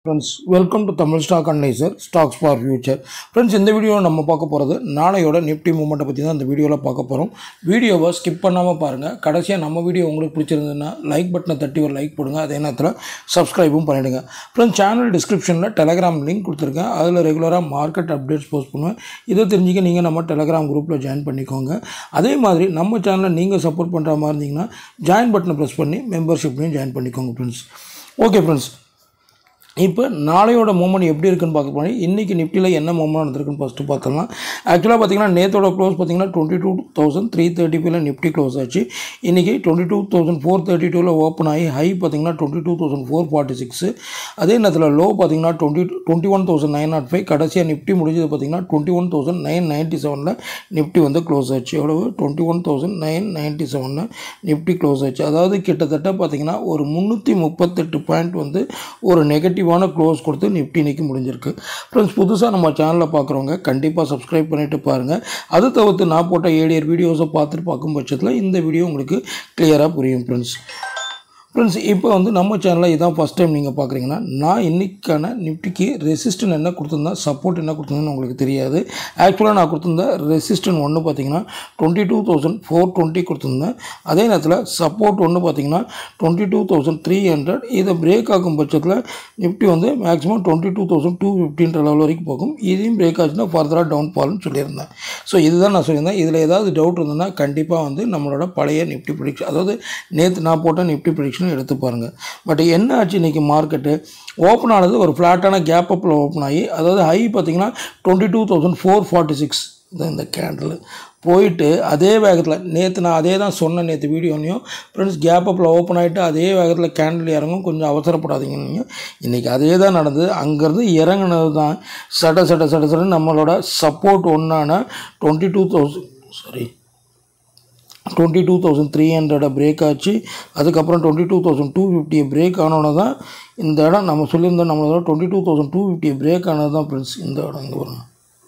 friends welcome to Tamil stock analyser stocks for future friends இந்த வீடியோவில் நம்ம பார்க்க போகிறது நாளையோட நிஃப்டி மூமெண்ட்டை பற்றி தான் இந்த வீடியோவில் பார்க்க போகிறோம் வீடியோவை ஸ்கிப் பண்ணாமல் பாருங்கள் கடைசியாக நம்ம வீடியோ உங்களுக்கு பிடிச்சிருந்ததுன்னா லைக் பட்டனை தட்டி ஒரு லைக் போடுங்க அதே நேரத்தில் சப்ஸ்கிரைபும் பண்ணிவிடுங்க ஃப்ரெண்ட்ஸ் சேனல் டிஸ்கிரிப்ஷனில் டெலகிராம் லிங்க் கொடுத்துருக்கேன் அதில் ரெகுலராக மார்க்கெட் அப்டேட்ஸ் போஸ்ட் பண்ணுவேன் இதை தெரிஞ்சுக்க நீங்கள் நம்ம டெலகிராம் குரூப்பில் ஜாயின் பண்ணிக்கோங்க அதே மாதிரி நம்ம சேனலை நீங்கள் சப்போர்ட் பண்ணுற மாதிரி இருந்தீங்கன்னா ஜாயின் பட்டனை ப்ரெஸ் பண்ணி மெம்பர்ஷிப்லையும் ஜாயின் பண்ணிக்கோங்க ஃப்ரெண்ட்ஸ் ஓகே ஃப்ரெண்ட்ஸ் இப்போ நாளையோட மூமெண்ட் எப்படி இருக்குன்னு பார்க்க போனால் இன்றைக்கி நிஃப்டியில் என்ன மூமெண்ட் நடந்திருக்குன்னு ஃபஸ்ட்டு பார்த்துக்கலாம் ஆக்சுவலாக பார்த்தீங்கன்னா நேத்தோட க்ளோஸ் பார்த்தீங்கன்னா twenty two thousand three thirty ஃபைவ்ல நிஃப்டி க்ளோஸ் ஆச்சு இன்றைக்கி twenty two thousand four thirty டூவில் ஓப்பன் ஆகி ஹை பார்த்தீங்கன்னா twenty two thousand four forty six அதே நேரத்தில் லோ பார்த்தீங்கன்னா twenty twenty one thousand nine not five கடைசியாக நிஃப்டி முடிஞ்சது பார்த்தீங்கன்னா twenty one thousand nine ninety செவனில் நிஃப்டி வந்து க்ளோஸ் ஆச்சு எவ்வளவு twenty one thousand nine ninety செவனில் நிஃப்டி க்ளோஸ் ஆச்சு அதாவது கிட்டத்தட்ட பார்த்தீங்கன்னா ஒரு முந்நூற்றி முப்பத்தெட்டு பாயிண்ட் வந்து ஒரு நெகட்டிவான க்ளோஸ் கொடுத்து நிஃப்டி இன்னைக்கு முடிஞ்சிருக்கு ஃப்ரெண்ட்ஸ் புதுசாக நம்ம சேனலில் பார்க்குறவங்க கண்டிப்பாக சப்ஸ்கிரைப் பண்ணிவிட்டு பாருங்கள் அது தவிர்த்து நான் போட்ட ஏடியர் வீடியோஸை பார்த்துட்டு பார்க்கும் பட்சத்தில் இந்த வீடியோ உங்களுக்கு கிளியராக புரியும் ஃப்ரெண்ட்ஸ் ஃப்ரெண்ட்ஸ் இப்போ வந்து நம்ம சேனலில் இதான் ஃபஸ்ட் டைம் நீங்கள் பார்க்குறீங்கன்னா நான் இன்றைக்கான நிஃப்டிக்கு ரெசிஸ்டன் என்ன கொடுத்துருந்தேன் சப்போர்ட் என்ன கொடுத்துருந்தேன்னு உங்களுக்கு தெரியாது ஆக்சுவலாக நான் கொடுத்துருந்த ரெசிஸ்டன் ஒன்று பார்த்தீங்கன்னா twenty two thousand four twenty கொடுத்துருந்தேன் அதே நேரத்தில் சப்போர்ட் ஒன்று பார்த்தீங்கன்னா twenty two thousand three hundred இதை பிரேக் ஆகும் பட்சத்தில் நிஃப்டி வந்து maximum twenty two thousand two ஃபிஃப்டின்ற லெவல் வரைக்கும் போகும் இதையும் பிரேக் ஆச்சுன்னா ஃபர்தராக டவுன் ஃபால்னு சொல்லியிருந்தேன் ஸோ இதுதான் நான் சொல்லியிருந்தேன் இதில் ஏதாவது டவுட் இருந்ததுன்னா கண்டிப்பாக வந்து நம்மளோட பழைய நிஃப்டி ப்ரிடிக்ஷன் அதாவது நேற்று நான் போட்ட நிஃப்டி ப்ரிடிக்ஷன் எடுத்து பாருங்கள் பட் என்ன ஆச்சு இன்றைக்கி மார்க்கெட்டு ஓப்பன் ஆனது ஒரு ஃப்ளாட்டான கேப் அப்பில் ஓப்பன் ஆகி அதாவது ஹை பார்த்தீங்கன்னா twenty two thousand four forty six இந்த கேண்டில் போயிட்டு அதே வேகத்தில் நேற்று நான் அதே தான் சொன்னேன் நேற்று வீடியோனையும் ஃப்ரெண்ட்ஸ் கேப் அப்பில் ஓப்பன் ஆகிட்டு அதே வேகத்தில் கேண்டில் இறங்கும் கொஞ்சம் அவசரப்படாதீங்க நீங்கள் இன்றைக்கி அதே தான் நடந்தது அங்கேருந்து இறங்குனது தான் சட சட சட சட நம்மளோட சப்போர்ட் ஒன்றான twenty two thousand sorry twenty two thousand three ஹண்ட்ரடை பிரேக் ஆச்சு அதுக்கப்புறம் டுவெண்ட்டி டூ தௌசண்ட் டூ ஃபிஃப்டியை பிரேக் ஆனோன்னு தான் இந்த இடம் நம்ம சொல்லியிருந்தோம் நம்மளோட டுவெண்ட்டி டூ தௌசண்ட் டூ ஃபிஃப்டியை பிரேக் ஆனது தான் ஃப்ரெண்ட்ஸ் இந்த இடம் இங்கே வரும்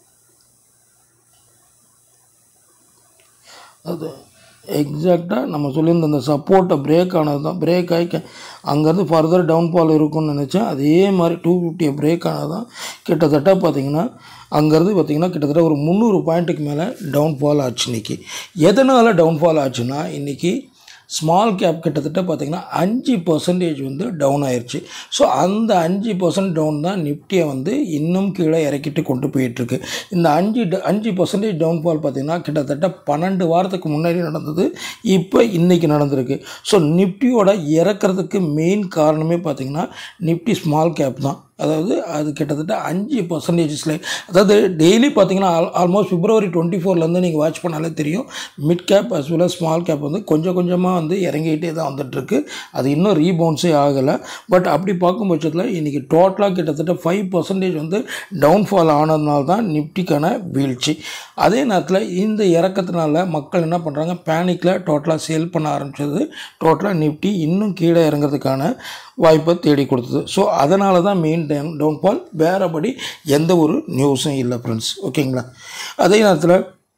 அது எக்ஸாக்டாக நம்ம சொல்லியிருந்த அந்த சப்போர்ட்டை பிரேக் ஆனது தான் பிரேக் ஆகி அங்கேருந்து ஃபர்தர் டவுன்ஃபால் இருக்கும்னு நினச்சேன் அதே மாதிரி டூ ஃபிஃப்டியை பிரேக் ஆனது தான் கிட்டத்தட்ட பார்த்திங்கன்னா அங்கேருந்து பார்த்திங்கன்னா கிட்டத்தட்ட ஒரு முந்நூறு பாயிண்ட்டுக்கு மேலே டவுன்ஃபால் ஆச்சு இன்றைக்கி எதனால் டவுன்ஃபால் ஆச்சுன்னா இன்றைக்கி ஸ்மால் கேப் கிட்டத்தட்ட பார்த்திங்கன்னா அஞ்சு பர்சன்டேஜ் வந்து டவுன் ஆயிடுச்சு ஸோ அந்த அஞ்சு பர்சன்ட் டவுன் தான் நிஃப்டியை வந்து இன்னும் கீழே இறக்கிட்டு கொண்டு போயிட்டுருக்கு இந்த அஞ்சு ட அஞ்சு பர்சன்டேஜ் டவுன்ஃபால் பார்த்திங்கன்னா கிட்டத்தட்ட பன்னெண்டு வாரத்துக்கு முன்னாடி நடந்தது இப்போ இன்றைக்கி நடந்திருக்கு ஸோ நிஃப்டியோட இறக்கிறதுக்கு மெயின் காரணமே பார்த்திங்கன்னா நிஃப்டி ஸ்மால் கேப் தான் அதாவது அது கிட்டத்தட்ட அஞ்சு பர்சன்டேஜஸில் அதாவது டெய்லி பார்த்தீங்கன்னா ஆல் ஆல்மோஸ்ட் பிப்ரவரி டுவெண்ட்டி ஃபோர்லேருந்து நீங்கள் வாட்ச் பண்ணாலே தெரியும் mid cap as well small cap வந்து கொஞ்சம் கொஞ்சமாக வந்து இறங்கிட்டே தான் வந்துட்டுருக்கு அது இன்னும் ரீபவுன்ஸே ஆகலை பட் அப்படி பார்க்கும் பட்சத்தில் இன்றைக்கி டோட்டலாக கிட்டத்தட்ட ஃபைவ் பர்சன்டேஜ் வந்து டவுன்ஃபால் ஆனதுனால தான் நிஃப்டிக்கான வீழ்ச்சி அதே நேரத்தில் இந்த இறக்கத்தினால மக்கள் என்ன பண்ணுறாங்க பேனிக்கில் டோட்டலாக சேல் பண்ண ஆரம்பிச்சது டோட்டலாக நிஃப்டி இன்னும் கீழே இறங்கிறதுக்கான வாய்ப்பை தேடி கொடுத்தது ஸோ அதனால தான் மெயின் டவுன் டவுன்ஃபால் வேறுபடி எந்த ஒரு நியூஸும் இல்லை ஃப்ரெண்ட்ஸ் ஓகேங்களா அதே நேரத்தில்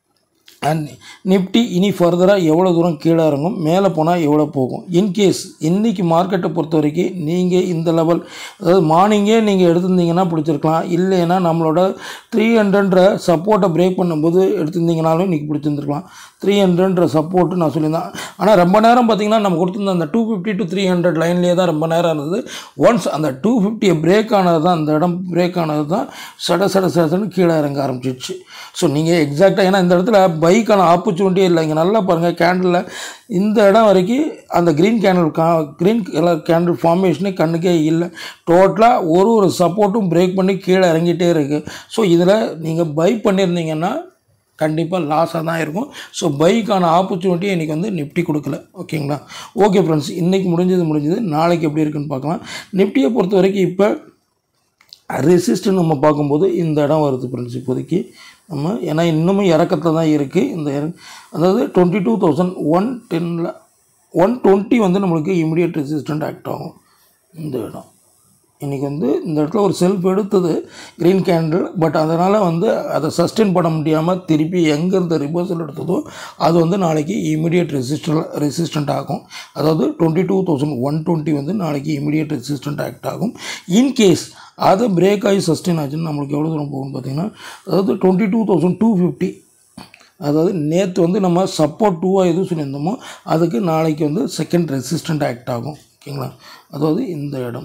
அண்ட் நிஃப்டி இனி ஃபர்தராக எவ்வளோ தூரம் கீழே இறங்கும் மேலே போனால் எவ்வளோ போகும் இன்கேஸ் இன்றைக்கி மார்க்கெட்டை பொறுத்த வரைக்கும் நீங்கள் இந்த லெவல் அதாவது மார்னிங்கே நீங்கள் எடுத்திருந்தீங்கன்னா பிடிச்சிருக்கலாம் இல்லைன்னா நம்மளோட த்ரீ ஹண்ட்ரட்ன்ற சப்போர்ட்டை பிரேக் பண்ணும்போது எடுத்திருந்தீங்கனாலும் இன்றைக்கி பிடிச்சிருந்துருக்கலாம் த்ரீ ஹண்ட்ரட்ன்ற சப்போர்ட்டு நான் சொல்லியிருந்தேன் ஆனால் ரொம்ப நேரம் பார்த்திங்கன்னா நம்ம கொடுத்துருந்த அந்த two fifty to three hundred லைன்லேயே தான் ரொம்ப நேரம் இருந்தது ஒன்ஸ் அந்த டூ ஃபிஃப்டியை பிரேக் ஆனது தான் அந்த இடம் பிரேக் ஆனது தான் சட சட சடன்னு கீழே இறங்க ஆரம்பிச்சிச்சு ஸோ நீங்கள் எக்ஸாக்டாக ஏன்னா இந்த இடத்துல பைக்கான ஆப்பர்ச்சுனிட்டியே இல்லை இங்கே நல்லா பாருங்கள் கேண்டில் இந்த இடம் வரைக்கும் அந்த க்ரீன் கேண்டில் கா க்ரீன் கலர் கேண்டில் ஃபார்மேஷனே கண்ணுக்கே இல்லை டோட்டலாக ஒரு ஒரு சப்போர்ட்டும் பிரேக் பண்ணி கீழே இறங்கிட்டே இருக்குது ஸோ இதில் நீங்கள் பை பண்ணியிருந்தீங்கன்னா கண்டிப்பாக லாஸாக தான் இருக்கும் ஸோ பைக்கான ஆப்பர்ச்சுனிட்டி இன்றைக்கி வந்து நிஃப்டி கொடுக்கல ஓகேங்களா ஓகே ஃப்ரெண்ட்ஸ் இன்றைக்கி முடிஞ்சது முடிஞ்சது நாளைக்கு எப்படி இருக்குன்னு பார்க்கலாம் நிஃப்டியை பொறுத்த வரைக்கும் இப்போ ரெசிஸ்டன் நம்ம பார்க்கும்போது இந்த இடம் வருது ஃப்ரெண்ட்ஸ் இப்போதைக்கு நம்ம ஏன்னா இன்னமும் இறக்கத்தில் தான் இருக்குது இந்த இற- அதாவது டுவெண்ட்டி டூ தௌசண்ட் ஒன் டென்னில் ஒன் டுவெண்ட்டி வந்து நம்மளுக்கு இமிடியட் ரெசிஸ்டண்ட் ஆக்ட் ஆகும் இந்த இடம் இன்றைக்கி வந்து இந்த இடத்துல ஒரு செல்ஃப் எடுத்தது க்ரீன் கேண்டில் பட் அதனால் வந்து அதை சஸ்டெயின் பண்ண முடியாமல் திருப்பி எங்கே இருந்த ரிவர்சல் எடுத்ததோ அது வந்து நாளைக்கு இமீடியட் ரெசிஸ்டல் ரெசிஸ்டண்ட் ஆகும் அதாவது twenty two thousand one twenty வந்து நாளைக்கு இமீடியட் ரெசிஸ்டண்ட் ஆக்ட் ஆகும் இன்கேஸ் அதை பிரேக் ஆகி சஸ்டெயின் ஆச்சுன்னு நம்மளுக்கு எவ்வளோ தூரம் போகும்னு பார்த்தீங்கன்னா அதாவது twenty two thousand two fifty அதாவது நேற்று வந்து நம்ம சப்போர்ட் டூவாக எது சொல்லியிருந்தோமோ அதுக்கு நாளைக்கு வந்து செகண்ட் ரெசிஸ்டண்ட் ஆக்ட் ஆகும் ஓகேங்களா அதாவது இந்த இடம்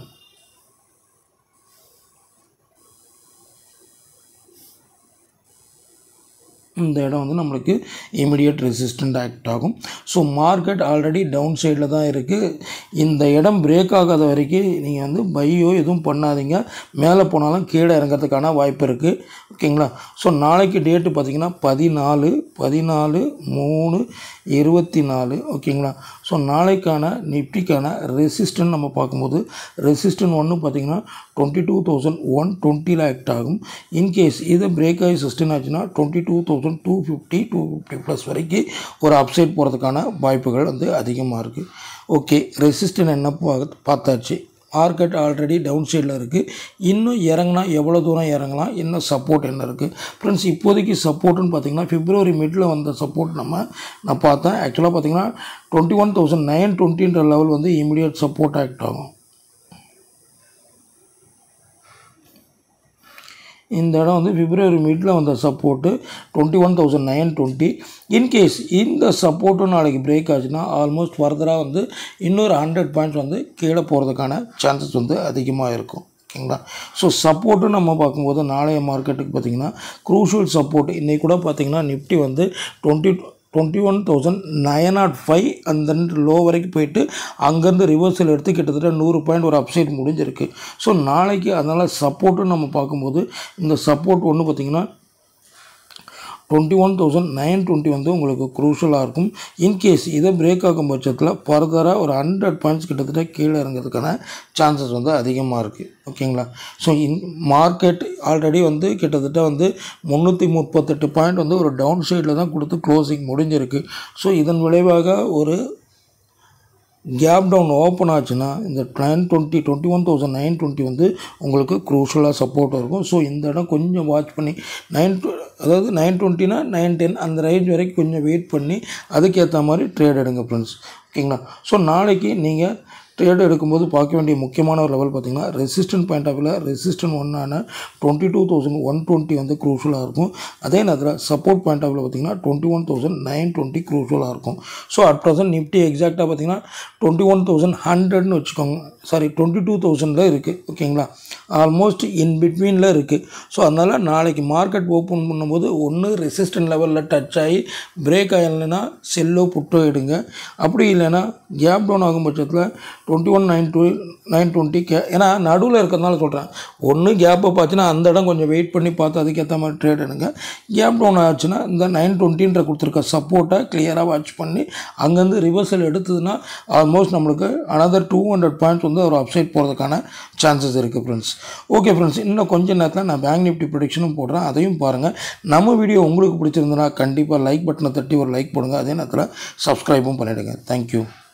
இந்த இடம் வந்து நம்மளுக்கு இமிடியட் ரெசிஸ்டண்ட் ஆக்ட் ஆகும் ஸோ மார்க்கெட் ஆல்ரெடி டவுன் சைடில் தான் இருக்குது இந்த இடம் பிரேக் ஆகாத வரைக்கும் நீங்கள் வந்து பையோ எதுவும் பண்ணாதீங்க மேலே போனாலும் கீழே இறங்கிறதுக்கான வாய்ப்பு இருக்குது ஓகேங்களா ஸோ நாளைக்கு டேட்டு பார்த்திங்கன்னா பதினாலு பதினாலு மூணு இருபத்தி நாலு ஓகேங்களா ஸோ நாளைக்கான நிஃப்டிக்கான ரெசிஸ்டன் நம்ம பார்க்கும்போது ரெசிஸ்டன் ஒன்று பார்த்திங்கன்னா டுவெண்ட்டி டூ தௌசண்ட் ஒன் டுவெண்ட்டியில் ஆக்ட் ஆகும் இன்கேஸ் இது பிரேக் ஆகி சஸ்டெயின் ஆச்சுன்னா twenty two thousand two fifty two fifty plus வரைக்கும் ஒரு அப்சைட் போகிறதுக்கான வாய்ப்புகள் வந்து அதிகமாக இருக்குது ஓகே ரெசிஸ்டன் என்ன பா- பார்த்தாச்சு மார்க்கெட் ஆல்ரெடி டவுன் சைடில் இருக்குது இன்னும் இறங்கினா எவ்வளோ தூரம் இறங்கலாம் இன்னும் சப்போர்ட் என்ன இருக்குது ஃப்ரெண்ட்ஸ் இப்போதைக்கு சப்போர்ட்டுன்னு பார்த்தீங்கன்னா பிப்ரவரி மிடில் வந்த சப்போர்ட் நம்ம நான் பார்த்தேன் ஆக்சுவலாக பார்த்தீங்கன்னா டுவெண்ட்டி ஒன் தௌசண்ட் நைன் டுவெண்ட்டின்ற லெவல் வந்து இமீடியட் சப்போர்ட் ஆக்ட் ஆகும் இந்த இடம் வந்து பிப்ரவரி மிடில் வந்த support twenty one thousand nine twenty in case இந்த சப்போர்ட்டும் நாளைக்கு பிரேக் ஆச்சுன்னா ஆல்மோஸ்ட் ஃபர்தராக வந்து இன்னொரு ஹண்ட்ரட் பாயிண்ட்ஸ் வந்து கீழே போகிறதுக்கான சான்சஸ் வந்து அதிகமாக இருக்கும் ஓகேங்களா ஸோ சப்போர்ட்டு நம்ம பார்க்கும்போது நாளைய மார்க்கெட்டுக்கு பார்த்திங்கன்னா க்ரூஷியல் சப்போர்ட் இன்றைக்கி கூட பார்த்திங்கன்னா நிஃப்டி வந்து twenty twenty one thousand nine not five அந்த லோ வரைக்கும் போயிட்டு அங்கேருந்து ரிவர்சல் எடுத்து கிட்டத்தட்ட நூறு பாயிண்ட் ஒரு அப்சைட் முடிஞ்சிருக்கு ஸோ நாளைக்கு அதனால் சப்போர்ட்டும் நம்ம பார்க்கும்போது இந்த சப்போர்ட் ஒன்று பார்த்திங்கன்னா twenty one thousand nine twenty வந்து உங்களுக்கு க்ரூஷலாக இருக்கும் இன்கேஸ் இதை பிரேக் ஆகும் பட்சத்தில் ஃபர்தராக ஒரு ஹண்ட்ரட் பாயிண்ட்ஸ் கிட்டத்தட்ட கீழே இறங்கிறதுக்கான சான்சஸ் வந்து அதிகமாக இருக்குது ஓகேங்களா ஸோ இன் மார்க்கெட் ஆல்ரெடி வந்து கிட்டத்தட்ட வந்து முந்நூற்றி முப்பத்தெட்டு பாயிண்ட் வந்து ஒரு டவுன் சைடில் தான் கொடுத்து க்ளோசிங் முடிஞ்சிருக்கு ஸோ இதன் விளைவாக ஒரு கேப் டவுன் ஓப்பன் ஆச்சுன்னா இந்த nine twenty twenty one thousand nine twenty வந்து உங்களுக்கு க்ரூஷலாக சப்போர்ட் இருக்கும் ஸோ இந்த இடம் கொஞ்சம் வாட்ச் பண்ணி நைன் அதாவது நைன் டுவெண்ட்டினா நைன் டென் அந்த ரேஞ்ச் வரைக்கும் கொஞ்சம் வெயிட் பண்ணி அதுக்கேற்ற மாதிரி ட்ரேட் எடுங்க ஃப்ரெண்ட்ஸ் ஓகேங்களா ஸோ நாளைக்கு நீங்கள் ட்ரேட் எடுக்கும்போது பார்க்க வேண்டிய முக்கியமான ஒரு லெவல் பார்த்தீங்கன்னா ரெசிஸ்டன்ட் பாயிண்ட் ஆஃப் வியூவில் ரெசிஸ்டன்ட் ஒன்னான twenty two thousand one twenty வந்து க்ரூஷலாக இருக்கும் அதே நேரத்தில் சப்போர்ட் பாயிண்ட் ஆஃப் வியூவில் பார்த்தீங்கன்னா twenty one thousand nine twenty க்ரூஷலாக இருக்கும் ஸோ அட் ப்ரெசன்ட் நிஃப்டி எக்ஸாக்டாக பார்த்தீங்கன்னா டுவெண்ட்டி ஒன் தௌசண்ட் ஹண்ட்ரட்னு வச்சுக்கோங்க சாரி டுவெண்ட்டி டூ தௌசண்டில் இருக்குது ஓகேங்களா ஆல்மோஸ்ட் இன் பிட்வீனில் இருக்குது ஸோ அதனால் நாளைக்கு மார்க்கெட் ஓப்பன் பண்ணும்போது ஒன்று ரெசிஸ்டன்ட் லெவலில் டச் ஆகி பிரேக் ஆகலைன்னா செல்லோ புட்டோ எடுங்க அப்படி இல்லைன்னா கேப் டவுன் ஆகும் பட்சத்தில் twenty one nine two nine twenty K ஏன்னா நடுவில் இருக்கிறதுனால சொல்கிறேன் ஒன்று கேப்பை பார்த்துன்னா அந்த இடம் கொஞ்சம் வெயிட் பண்ணி பார்த்து அதுக்கேற்ற மாதிரி ட்ரேட் எடுங்க கேப் டவுன் ஆச்சுன்னா இந்த நைன் டுவெண்ட்டின்ற கொடுத்துருக்க சப்போர்ட்டை கிளியராக வாட்ச் பண்ணி அங்கேருந்து ரிவர்சல் எடுத்ததுன்னா ஆல்மோஸ்ட் நம்மளுக்கு அனதர் டூ ஹண்ட்ரட் பாயிண்ட்ஸ் வந்து ஒரு அப்சைட் போகிறதுக்கான சான்சஸ் இருக்குது ஃப்ரெண்ட்ஸ் ஓகே ஃப்ரெண்ட்ஸ் இன்னும் கொஞ்ச நேரத்தில் நான் பேங்க் நிஃப்டி ப்ரொடிக்ஷனும் போடுறேன் அதையும் பாருங்கள் நம்ம வீடியோ உங்களுக்கு பிடிச்சிருந்தனா கண்டிப்பாக லைக் பட்டனை தட்டி ஒரு லைக் போடுங்க அதே நேரத்தில் சப்ஸ்கிரைபும் பண்ணிவிடுங்க தேங்க்யூ